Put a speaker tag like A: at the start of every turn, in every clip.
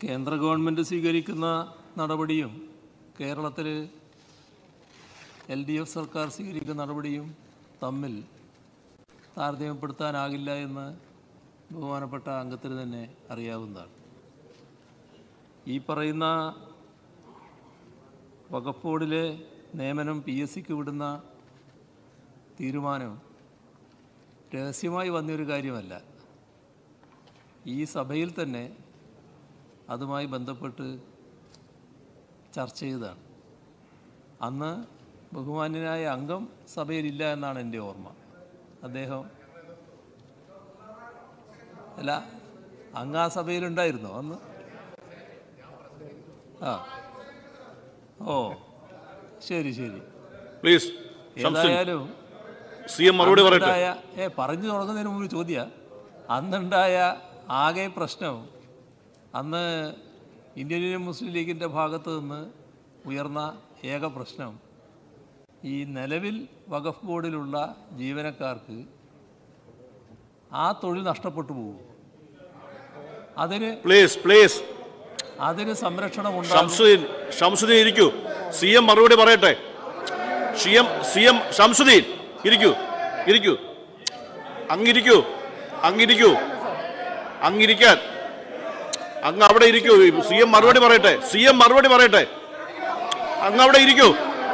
A: കേന്ദ്ര ഗവൺമെൻറ് സ്വീകരിക്കുന്ന നടപടിയും കേരളത്തിൽ എൽ ഡി എഫ് സർക്കാർ സ്വീകരിക്കുന്ന നടപടിയും തമ്മിൽ താരതമ്യപ്പെടുത്താനാകില്ല എന്ന് ബഹുമാനപ്പെട്ട അംഗത്തിന് തന്നെ അറിയാവുന്നതാണ് ഈ പറയുന്ന വഖഫ് ബോർഡിലെ നിയമനം പി എസ് സിക്ക് വിടുന്ന തീരുമാനം രഹസ്യമായി വന്നൊരു കാര്യമല്ല ഈ സഭയിൽ തന്നെ അതുമായി ബന്ധപ്പെട്ട് ചർച്ച ചെയ്തതാണ് അന്ന് ബഹുമാന്യനായ അംഗം സഭയിലില്ല എന്നാണ് എൻ്റെ ഓർമ്മ അദ്ദേഹം അല്ല അങ്ങ് ആ സഭയിലുണ്ടായിരുന്നോ അന്ന് ആ ഓ ശരി ശരി
B: പ്ലീസ് ഷംസുദ്ദീൻ
A: ഏതായാലും
B: സി എം മറുപടി പറയട്ടെ
A: അന്നുണ്ടായ ഏ പറഞ്ഞു തുടങ്ങുന്നതിന് മുമ്പ് ചോദ്യ അന്നുണ്ടായ ആകെ പ്രശ്നം അന്ന് ഇന്ത്യൻ യൂണിയൻ മുസ്ലിം ലീഗിൻ്റെ ഭാഗത്ത് നിന്ന് ഉയർന്ന ഏക പ്രശ്നം ഈ നിലവിൽ വഖഫ് ബോർഡിലുള്ള ജീവനക്കാർക്ക് ആ തൊഴിൽ നഷ്ടപ്പെട്ടു പോകും അതിന്
B: പ്ലീസ് പ്ലീസ്
A: അതിന് സംരക്ഷണം ഉണ്ടാകും
B: ഷംസുദ്ദീൻ ഷംസുദ്ദീൻ ഇരിക്കൂ സി എം മറുപടി പറയട്ടെ C M C M Shamsuddin ഇരിക്കൂ ഇരിക്കൂ അങ്ങിരിക്കൂ അങ്ങിരിക്കൂ അങ്ങിരിക്കാൻ അങ്ങ് അവിടെ ഇരിക്കൂ സി എം മറുപടി പറയട്ടെ സി എം മറുപടി പറയട്ടെ അങ്ങ് അവിടെ ഇരിക്കൂ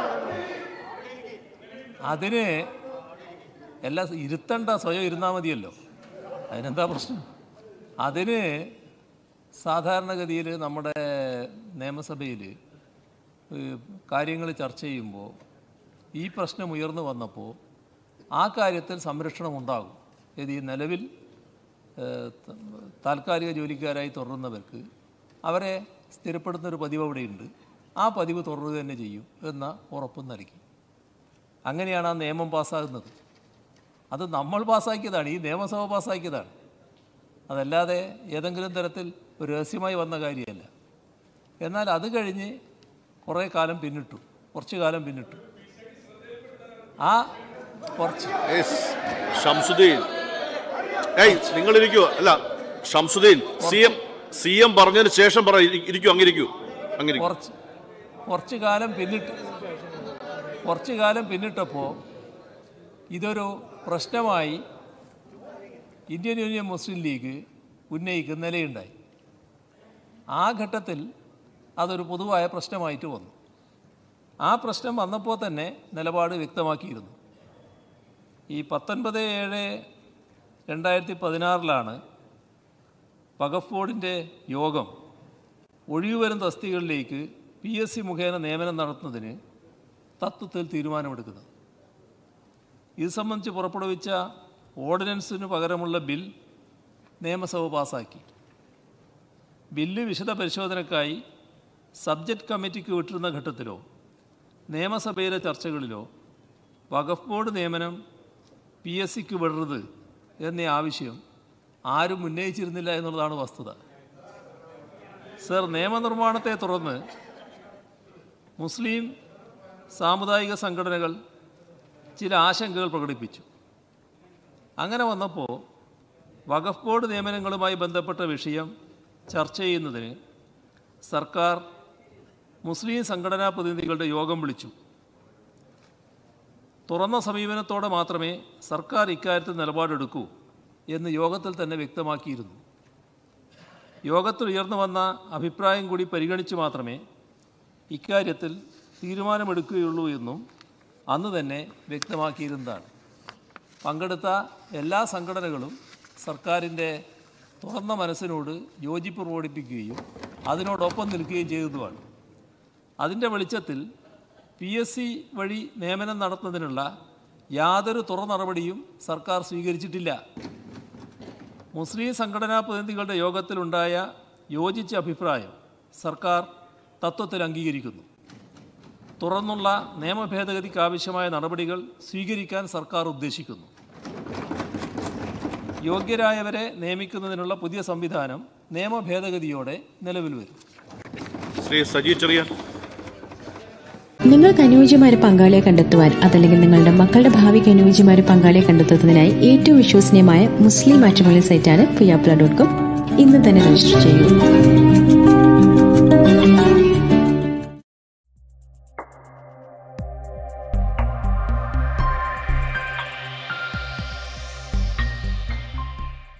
A: അതിന് എല്ലാ ഇരുത്തണ്ട സ്വയം ഇരുന്നാൽ മതിയല്ലോ അതിനെന്താ പ്രശ്നം അതിന് സാധാരണഗതിയിൽ നമ്മുടെ നിയമസഭയിൽ കാര്യങ്ങൾ ചർച്ച ചെയ്യുമ്പോൾ ഈ പ്രശ്നം ഉയർന്നു വന്നപ്പോൾ ആ കാര്യത്തിൽ സംരക്ഷണം ഉണ്ടാകും ഇത് ഈ നിലവിൽ ഏഹ്, ത- താൽക്കാലിക ജോലിക്കാരായി തുടരുന്നവർക്ക് അവരെ സ്ഥിരപ്പെടുത്തുന്നൊരു പതിവ് അവിടെയുണ്ട് ആ പതിവ് തുടരുക തന്നെ ചെയ്യും എന്ന ഉറപ്പും നൽകി അങ്ങനെയാണ് ആ നിയമം പാസ്സാകുന്നത് അത് നമ്മൾ പാസ്സാക്കിയതാണ് ഈ നിയമസഭ പാസ്സാക്കിയതാണ് അതല്ലാതെ ഏതെങ്കിലും തരത്തിൽ ഒരു രഹസ്യമായി വന്ന കാര്യമല്ല എന്നാൽ അത് കഴിഞ്ഞ് കുറേ കാലം പിന്നിട്ടു കുറച്ച് കാലം പിന്നിട്ടു ആ കുറച്ച്
B: യെസ്, ഷംസുദ്ദീൻ ഏയ് നിങ്ങൾ ഇരിക്കൂ അല്ല Shamsuddin C M C M പറഞ്ഞതിന് ശേഷം പറ ഇരി- ഇരിക്കൂ അങ്ങിരിക്കൂ അങ്ങിരിക്കൂ
A: കുറച്ച് കുറച്ച് കാലം പിന്നിട്ട് കുറച്ച് കാലം പിന്നിട്ടപ്പോൾ ഇതൊരു പ്രശ്നമായി ഇന്ത്യൻ യൂണിയൻ മുസ്ലിം ലീഗ് ഉന്നയിക്കുന്ന നിലയുണ്ടായി ആ ഘട്ടത്തിൽ അതൊരു പൊതുവായ പ്രശ്നമായിട്ട് വന്നു ആ പ്രശ്നം വന്നപ്പോൾ തന്നെ നിലപാട് വ്യക്തമാക്കിയിരുന്നു ഈ പത്തൊൻപത് ഏഴ് രണ്ടായിരത്തി പതിനാറിലാണ് വഖഫ് ബോർഡിൻ്റെ യോഗം ഒഴിവുവരും തസ്തികകളിലേക്ക് പി എസ് സി മുഖേന നിയമനം നടത്തുന്നതിന് തത്വത്തിൽ തീരുമാനമെടുക്കുന്നത് ഇത് സംബന്ധിച്ച് പുറപ്പെടുവിച്ച ഓർഡിനൻസിന് പകരമുള്ള ബിൽ നിയമസഭ പാസാക്കി ബില്ല് വിശദ പരിശോധനയ്ക്കായി സബ്ജക്റ്റ് കമ്മിറ്റിക്ക് വിട്ടിരുന്ന ഘട്ടത്തിലോ നിയമസഭയിലെ ചർച്ചകളിലോ വഖഫ് ബോർഡ് നിയമനം പി എസ് സിക്ക് വിടരുത് എന്നീ ആവശ്യം ആരും ഉന്നയിച്ചിരുന്നില്ല എന്നുള്ളതാണ് വസ്തുത സർ നിയമനിർമ്മാണത്തെ തുടർന്ന് മുസ്ലിം സാമുദായിക സംഘടനകൾ ചില ആശങ്കകൾ പ്രകടിപ്പിച്ചു അങ്ങനെ വന്നപ്പോൾ വഖഫ് ബോർഡ് നിയമനങ്ങളുമായി ബന്ധപ്പെട്ട വിഷയം ചർച്ച ചെയ്യുന്നതിന് സർക്കാർ മുസ്ലിം സംഘടനാ പ്രതിനിധികളുടെ യോഗം വിളിച്ചു തുറന്ന സമീപനത്തോടെ മാത്രമേ സർക്കാർ ഇക്കാര്യത്തിൽ നിലപാടെടുക്കൂ എന്ന് യോഗത്തിൽ തന്നെ വ്യക്തമാക്കിയിരുന്നു യോഗത്തിൽ ഉയർന്നു വന്ന അഭിപ്രായം കൂടി പരിഗണിച്ച് മാത്രമേ ഇക്കാര്യത്തിൽ തീരുമാനമെടുക്കുകയുള്ളൂ എന്നും അന്ന് തന്നെ വ്യക്തമാക്കിയിരുന്നതാണ് പങ്കെടുത്ത എല്ലാ സംഘടനകളും സർക്കാരിൻ്റെ തുറന്ന മനസ്സിനോട് യോജിപ്പ് പ്രകടിപ്പിക്കുകയും അതിനോടൊപ്പം നിൽക്കുകയും ചെയ്തതുമാണ് അതിൻ്റെ വെളിച്ചത്തിൽ പി എസ് സി വഴി നിയമനം നടത്തുന്നതിനുള്ള യാതൊരു തുറ നടപടിയും സർക്കാർ സ്വീകരിച്ചിട്ടില്ല മുസ്ലിം സംഘടനാ പ്രതിനിധികളുടെ യോഗത്തിലുണ്ടായ യോജിച്ച അഭിപ്രായം സർക്കാർ തത്വത്തിൽ അംഗീകരിക്കുന്നു തുറന്നുള്ള നിയമ ഭേദഗതിക്ക് ആവശ്യമായ നടപടികൾ സ്വീകരിക്കാൻ സർക്കാർ ഉദ്ദേശിക്കുന്നു യോഗ്യരായവരെ നിയമിക്കുന്നതിനുള്ള പുതിയ സംവിധാനം നിയമ ഭേദഗതിയോടെ നിലവിൽ വരും
B: ശ്രീ സജി ചെറിയാൻ
C: നിങ്ങൾക്ക് അനുയോജ്യമായ ഒരു പങ്കാളിയെ കണ്ടെത്തുവാൻ അതല്ലെങ്കിൽ നിങ്ങളുടെ മക്കളുടെ ഭാവിക്ക് അനുയോജ്യമായ ഒരു പങ്കാളിയെ കണ്ടെത്തുന്നതിനായി ഏറ്റവും വിശ്വസനീയമായ മുസ്ലിം മാട്രിമോണി സൈറ്റാണ് പുയാപ്ല ഡോട്ട് കോം ഇന്ന് തന്നെ രജിസ്റ്റർ ചെയ്യൂ